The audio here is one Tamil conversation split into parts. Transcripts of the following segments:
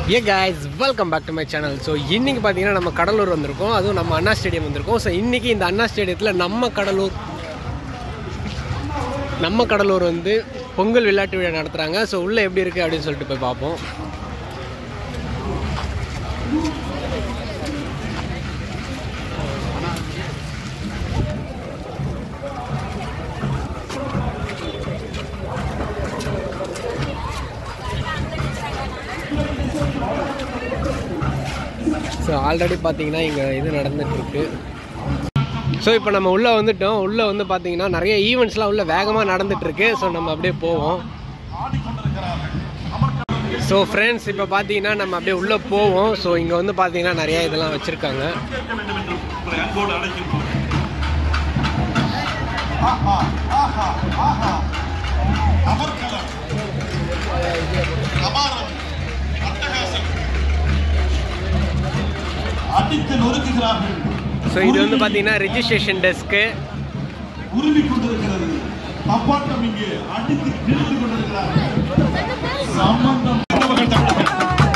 A guys welcome back to my channel so இன்றைக்கி பார்த்தீங்கன்னா நம்ம கடலூர் வந்திருக்கோம் அதுவும் நம்ம அண்ணா ஸ்டேடியம் வந்திருக்கோம் ஸோ இன்றைக்கி இந்த அண்ணா ஸ்டேடியத்தில் நம்ம கடலூர் நம்ம கடலூர் வந்து பொங்கல் விளையாட்டு விழா நடத்துகிறாங்க ஸோ உள்ளே எப்படி இருக்குது அப்படின்னு சொல்லிட்டு போய் பார்ப்போம் ஸோ ஆல்ரெடி பார்த்தீங்கன்னா இங்கே இது நடந்துகிட்ருக்கு ஸோ இப்போ நம்ம உள்ளே வந்துட்டோம் உள்ளே வந்து பார்த்தீங்கன்னா நிறைய ஈவெண்ட்ஸ்லாம் உள்ளே வேகமாக நடந்துகிட்ருக்கு ஸோ நம்ம அப்படியே போவோம் ஸோ ஃப்ரெண்ட்ஸ் இப்போ பார்த்தீங்கன்னா நம்ம அப்படியே உள்ளே போவோம் ஸோ இங்கே வந்து பார்த்தீங்கன்னா நிறைய இதெல்லாம் வச்சுருக்காங்க உங்களை அன்போடு அழைக்கின்றோம் அமர்கலம் அபாரம் அட்டகாசம் அடித்து நொறுக்குகிறார்கள் ஸோ இது வந்து பார்த்தீங்கன்னா ரிஜிஸ்ட்ரேஷன் டெஸ்க்கு உருவி கொண்டிருக்கிறது தப்பாட்டம் இங்கே அடித்து கிழித்து கொண்டிருக்கிறார்கள் சம்பந்தம் உணவுகள் தமிழர்கள்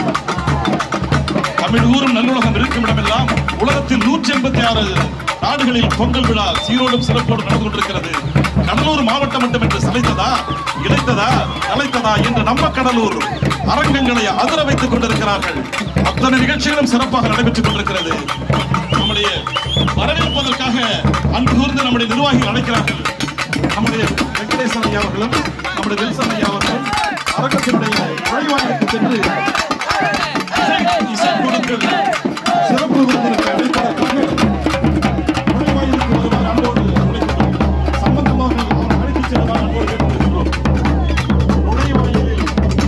தமிழ் ஊரும் நல்லுலகம் இருக்கும் இடமெல்லாம் உலகத்தில் நூற்றி எண்பத்தி ஆறு நாடுகளில் பொங்கல் விழா சீரோடும் சிறப்போடு நடந்து கொண்டிருக்கிறது கடலூர் மாவட்டம் மட்டும் என்று சளைத்ததா இழைத்ததா அழைத்ததா என்று நம்ம கடலூர் அரங்கங்களை அதிர வைத்துக் கொண்டிருக்கிறார்கள் அத்தனை நிகழ்ச்சிகளும் சிறப்பாக நடைபெற்றுக் கொண்டிருக்கிறது நம்முடைய வரவேற்பதற்காக அன்பு கூர்ந்து நம்முடைய நிர்வாகிகள் அழைக்கிறார்கள் நம்முடைய வெங்கடேசன் ஐயா அவர்களும் நம்முடைய வில்சன் ஐயா அவர்களும் அரங்கத்தினுடைய நுழைவாயிலுக்கு சென்று இசை இசை கொடுங்கள் சிறப்பு விருந்திற்கு அழைப்பதற்காக நுழைவாயிலுக்கு வருமாறு அன்போடு அழைக்கிறோம் சம்பந்தமாக அவர் அழைத்துச் செல்லுமாறு அன்போடு கேட்டுக்கொள்கிறோம் நுழைவாயிலில்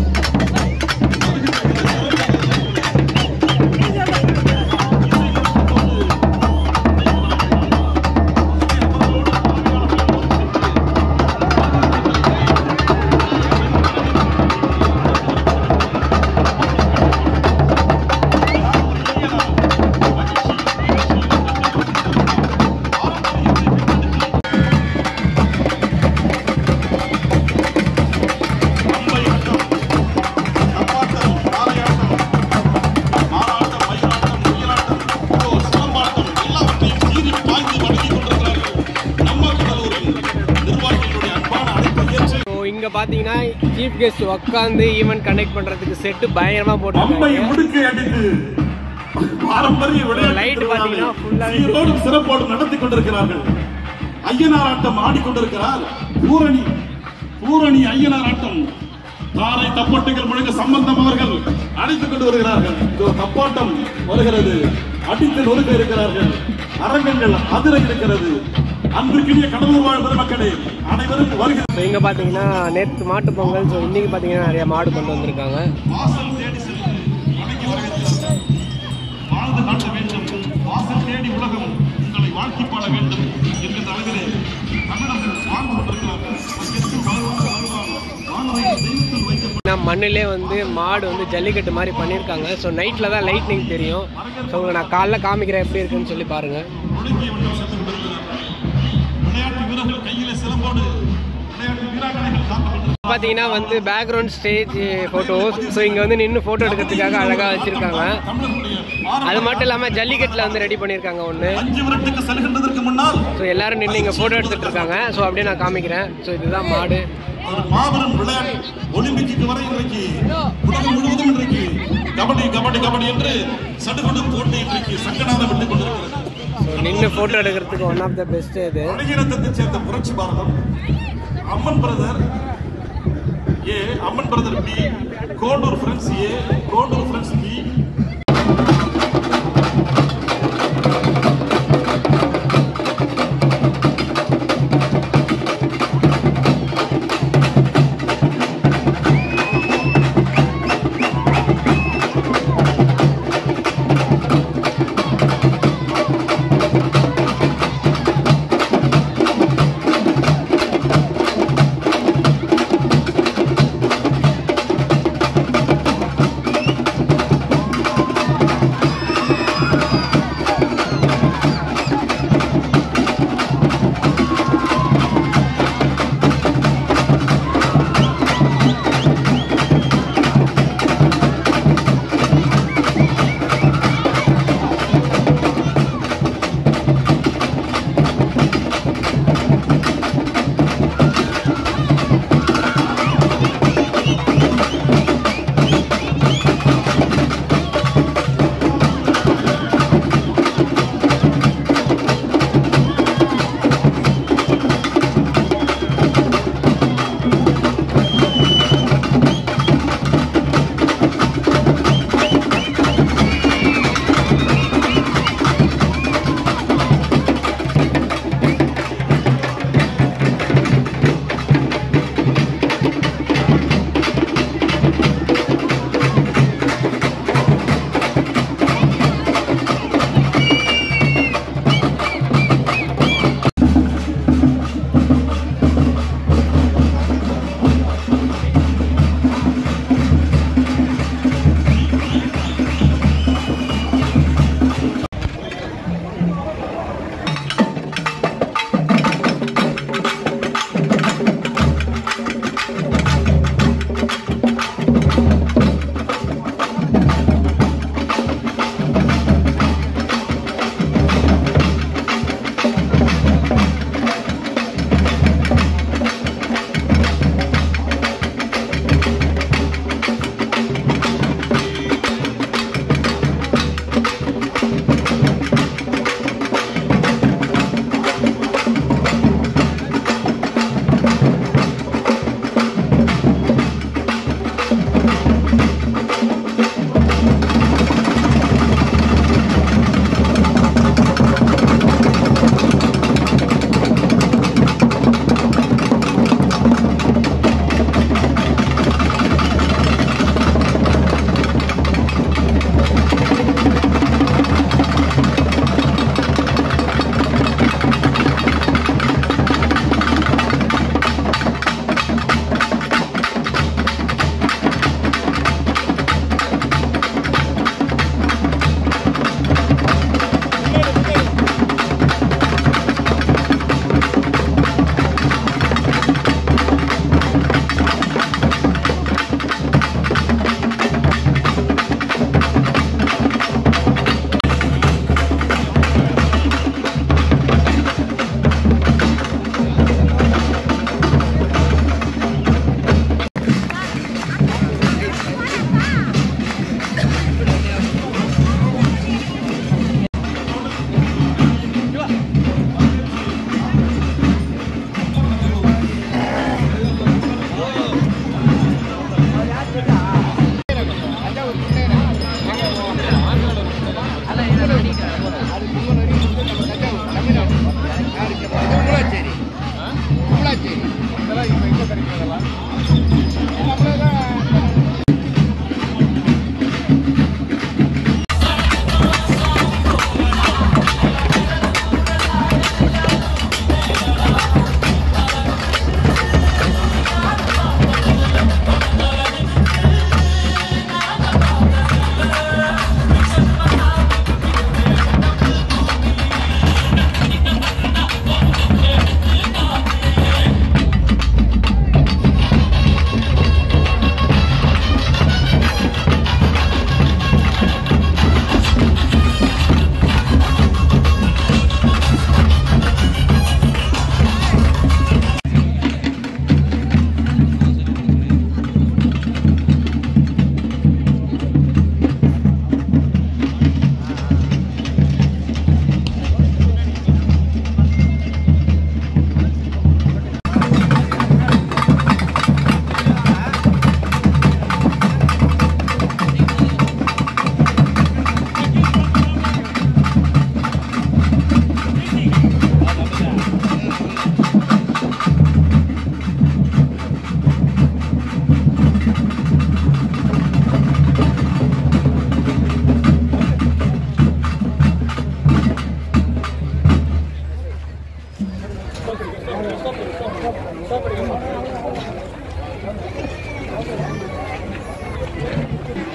அம்பை ஆட்டம், தப்பாட்டம், தாரையாட்டம், மாறாட்டம், மயிலாட்டம், உயிராட்டம், இதோ சிலம்பாட்டம் எல்லாவற்றையும் சீறி பாய்ந்து வணங்கிக் கொண்டிருக்கிறார்கள். நம்ம கடலூரில் நிர்வாகிகளுடைய அன்பான அழைப்பை ஏற்று ஸோ இங்கே பார்த்தீங்கன்னா சீஃப் கெஸ்ட் உட்காந்து ஈவெண்ட் கண்டக்ட் பண்ணுறதுக்கு செட்டு பயங்கரமாக அம்பை போட்டுருக்காங்க முடுக்கை அடித்து பாரம்பரிய விளையாட்டு Light திருவிழாவை பாத்தீங்கன்னா full ஆவே சீரோடும் சிறப்போடும் நடத்தி கொண்டிருக்கிறார்கள் ஐயனார் ஆட்டம் ஆடிக்கொண்டிருக்கிறார் பூரணி பூரணி ஐயனார் ஆட்டம் தாரை தப்பாட்டுகள் முழுக்க சம்பந்தம் அவர்கள் அழைத்துக் கொண்டு வருகிறார்கள் இதோ தப்பாட்டம் வருகிறது அடித்து நொறுக்க இருக்கிறார்கள் அரங்கங்கள் அதிர இருக்கிறது அன்பிற்கினிய கடலூர் வாழ் பெருமக்களே அனைவரும் வருகிறது ஸோ இங்கே பார்த்தீங்கன்னா நேற்று மாட்டு பொங்கல் ஸோ இன்றைக்கி பார்த்தீங்கன்னா நிறைய மாடு கொண்டு வந்திருக்காங்க வாசல் தேடி சென்று வணங்கி வருகின்றார் வாழ்ந்து காட்ட வேண்டும் வாசல் தேடி உலகம் உங்களை வாழ்த்தி பாட வேண்டும் என்கின்ற அளவிலே தமிழர்கள் வாழ்ந்து கொண்டிருக்கிறார்கள் பங்கேற்கும் வாழ்வாங்க வாழ்வாங்க வானவை தெய்வத்தில் வைக்கப்பட்ட நான் மண்ணிலே வந்து மாடு வந்து ஜல்லிக்கட்டு மாதிரி பண்ணியிருக்காங்க ஸோ நைட்டில் தான் லைட்னிங் தெரியும் ஸோ உங்களுக்கு நான் காலைல காமிக்கிறேன் எப்படி இருக்குன்னு சொல்லி பாருங்கள் முழங்கிய வண்ணம் சென்று கொண்டிருக்கிறார்கள் விளையாட்டு வீரர்கள் கையிலே சிலம்போடு விளையாட்டு வீராங்கனைகள் காத்துக் கொண்டிருக்கிறார்கள் பார்த்தீங்கன்னா வந்து பேக்ரவுண்ட் ஸ்டேஜ் ஃபோட்டோஸ் ஸோ இங்கே வந்து நின்று ஃபோட்டோ எடுக்கிறதுக்காக அழகாக வச்சுருக்காங்க தமிழர்களுடைய அது மட்டும் இல்லாமல் ஜல்லிக்கட்டில் வந்து ரெடி பண்ணியிருக்காங்க ஒன்று அஞ்சு விரட்டுக்கு செல்கின்றதற்கு முன்னால் ஸோ எல்லாரும் நின்று இங்கே ஃபோட்டோ எடுத்துகிட்டு இருக்காங்க ஸோ அப்படியே நான் காமிக்கிறேன் ஸோ இதுதான் மாடு ஒரு மாபெரும் விளையாட்டு ஒலிம்பிக்கு வரை இன்றைக்கு உலகம் முழுவதும் இன்றைக்கு கபடி கபடி கபடி என்று சடுகுடு போட்டி இன்றைக்கு சங்கநாதம் விட்டுக் கொண்டிருக்கிறது ஸோ நின்று ஃபோட்டோ எடுக்கிறதுக்கு ஒன் ஆஃப் த பெஸ்ட்டு இது வடகிழத்தைச் சேர்ந்த Puratchi Bharatham Amman brother A Amman brother B Kondur friends A Kondur friends B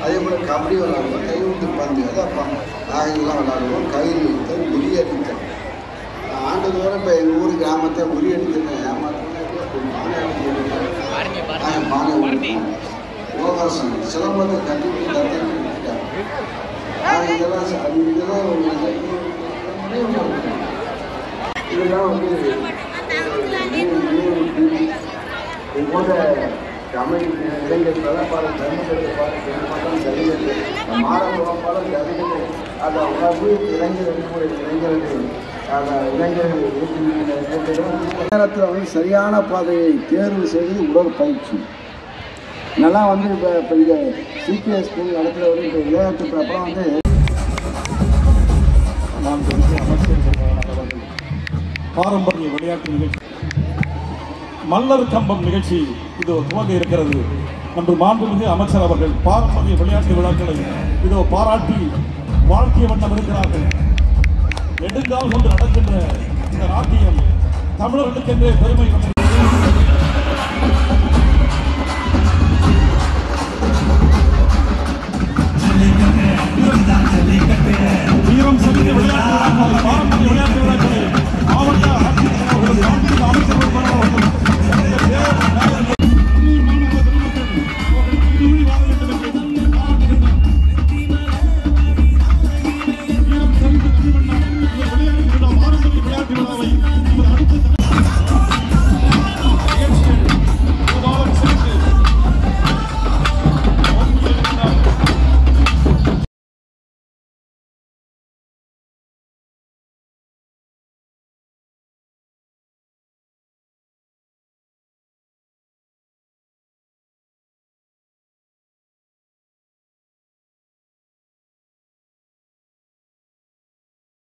அதே போல் கபடி விளாடுவோம் கைவிட்டு பந்து அதான் நாகங்கள்லாம் விளாடுவோம் கயிறு இழுத்தல் உரியடித்தல் ஆண்டுதோறும் இப்போ எங்கள் ஊர் கிராமத்தை உரியடித்தல் ஏமாற்றணும் பானை அடிக்கிறது. ஆ, பானை உடைப்போம். யோகாசனம் சிலம்பத்தை கட்டிட்டு கற்றுக்கிட்டு இதெல்லாம் ச- இதெல்லாம் ஒரு நினைவு இருக்கு. இதெல்லாம் வந்து இது போன்ற தமிழ் இளைஞர்கள் பல தர்மத்தை பாட பெரும்பாலும் ஜல்லிக்கட்டு மாணவர்கள் பல ஜல்லிக்கட்டு அந்த உணர்வு இளைஞர்களுடைய இளைஞர்கள் அந்த இளைஞர்கள் இருக்கின்ற நேரத்தில் வந்து சரியான பாதையை தேர்வு செய்து உடற்பயிற்சி நல்லா வந்து இப்போ இப்போ இங்கே சிபிஎஸ் ஸ்கூல் இடத்துல வந்து இப்போ விளையாட்டுக்கு அப்புறம் வந்து மாண்புமிகு அமைச்சர் பெருமகனார் அவர்கள் பாரம்பரிய விளையாட்டு நிகழ்ச்சி மல்லர் கம்பம் நிகழ்ச்சி இதோ துவங்க இருக்கிறது அன்று மாண்புமிகு அமைச்சர் அவர்கள் பாரம்பரிய விளையாட்டு விழாக்களை இதோ பாராட்டி வாழ்த்திய வண்ணம் இருக்கிறார்கள் நெடுங்கால் கொண்டு நடக்கின்ற இந்த நாட்டியம் தமிழர்களுக்கென்றே பெருமை கொண்டது